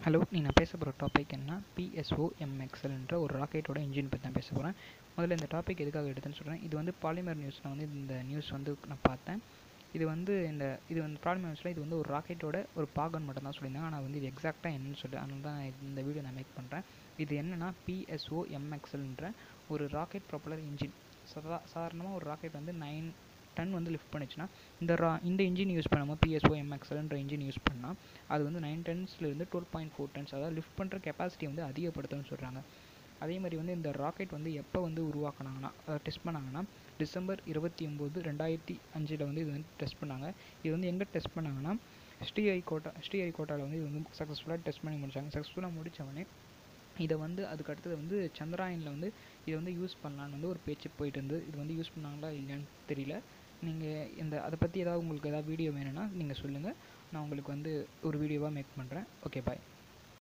hello நீ நான் பேச போகிற டாபிக் என்ன பிஎஸ்ஓ எம்எக்ஸ்எல்ன்ற ஒரு ராக்கெட்டோட இன்ஜின் பற்றி தான் பேச போகிறேன் முதல்ல இந்த டாபிக் எதுக்காக எடுத்தேன்னு சொல்கிறேன் இது வந்து பாலிமர் நியூஸில் வந்து இந்த நியூஸ் வந்து நான் பார்த்தேன் இது வந்து இந்த இது வந்து பாலிமர் நியூஸில் இது வந்து ஒரு ராக்கெட்டோட ஒரு பாகன் மட்டும் தான் சொல்லியிருந்தாங்க ஆனால் வந்து இது எக்ஸாக்டாக என்னன்னு சொல்லி அதனால தான் இந்த வீடியோ நான் மேக் பண்ணுறேன் இது என்னென்னா பிஎஸ்ஓ எம்எக்ஸ்எல்ன்ற ஒரு ராக்கெட் ப்ராப்பலர் இன்ஜின் சதா சாதாரணமாக ஒரு ராக்கெட் வந்து நைன் டன் வந்து லிஃப்ட் பண்ணுச்சுன்னா இந்த ரா இந்த இன்ஜின் யூஸ் பண்ணாமல் பிஎஸ்ஓ எம்எக்ஸ்எல்ன்ற இன்ஜின் யூஸ் பண்ணால் அது வந்து நைன் டன்ஸ்லேருந்து டுவெல் பாயிண்ட் ஃபோர் டன்ஸ் அதாவது லிஃப்ட் பண்ணுற கெப்பாசிட்டி வந்து அதிகப்படுத்தும்னு சொல்கிறாங்க அதே மாதிரி வந்து இந்த ராக்கெட் வந்து எப்போ வந்து உருவாக்குனாங்கன்னா டெஸ்ட் பண்ணாங்கன்னா டிசம்பர் இருபத்தி ஒம்பது ரெண்டாயிரத்தி அஞ்சில் வந்து இது வந்து டெஸ்ட் பண்ணாங்க இது வந்து எங்கே டெஸ்ட் பண்ணாங்கன்னா ஸ்ரீஹரிகோட்டா ஸ்ரீஹரிகோட்டாவில் வந்து இது வந்து சக்ஸஸ்ஃபுல்லாக டெஸ்ட் பண்ணி முடிச்சாங்க சக்ஸஸ்ஃபுல்லாக முடித்தவொடனே இதை வந்து அதுக்கு அடுத்தது வந்து சந்திராயனில் வந்து இதை வந்து யூஸ் பண்ணலான்னு வந்து ஒரு பேச்சு போயிட்டு இருந்து இது வந்து யூஸ் பண்ணாங்களா இல்லையான்னு தெரியல நீங்கள் இந்த அதை பற்றி ஏதாவது உங்களுக்கு ஏதாவது வீடியோ வேணும்னா நீங்கள் சொல்லுங்கள் நான் உங்களுக்கு வந்து ஒரு வீடியோவாக மேக் பண்ணுறேன் ஓகே பாய்